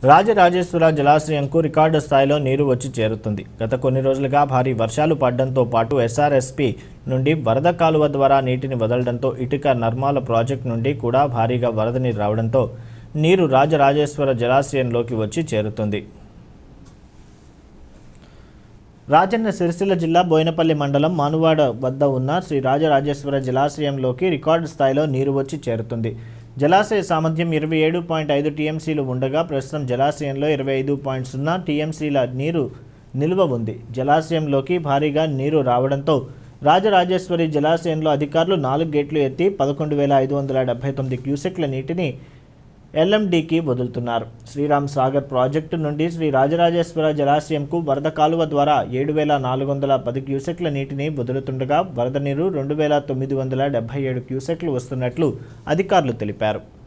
Rajarajeshwara జలాశయంకు record స్థాయిలో నీరు వచ్చి చేరుతుంది గత కొన్ని రోజులుగా భారీ వర్షాలు పడడంతో పాటు ఎస్ఆర్ఎస్పి నుండి వరద కాలువ ద్వారా నీటిని వదలడంతో ఇటుక నర్మాల ప్రాజెక్టు నుండి కూడా భారీగా వరద నీరు రావడంతో నీరు రాజరాజేశ్వర జలాశయంలోకి వచ్చి చేరుతుంది రాజన్న సిరిసిల్ల జిల్లా బోయినపల్లి మండలం మానువాడ వద్ద ఉన్న శ్రీ రాజరాజేశ్వర జలాశయంలోకి రికార్డు స్థాయిలో నీరు వచ్చి చేరుతుంది జలాశయ సామర్థ్యం ఇరవై ఏడు పాయింట్ ఐదు టీఎంసీలు ఉండగా ప్రస్తుతం జలాశయంలో ఇరవై ఐదు పాయింట్ సున్నా టీఎంసీల నీరు నిల్వ ఉంది జలాశయంలోకి భారీగా నీరు రావడంతో రాజరాజేశ్వరి జలాశయంలో అధికారులు నాలుగు గేట్లు ఎత్తి పదకొండు వేల ఐదు వందల డెబ్బై తొమ్మిది క్యూసెక్ల నీటిని ఎల్ఎండికి వదులుతున్నారు శ్రీరామ్ సాగర్ ప్రాజెక్టు నుండి శ్రీ రాజరాజేశ్వర జలాశయంకు వరద కాలువ ద్వారా ఏడు వేల నాలుగు వందల పది క్యూసెక్ల నీటిని వదులుతుండగా వరద నీరు రెండు వేల తొమ్మిది వందల డెబ్బై ఏడు క్యూసెక్లు వస్తున్నట్లు అధికారులు తెలిపారు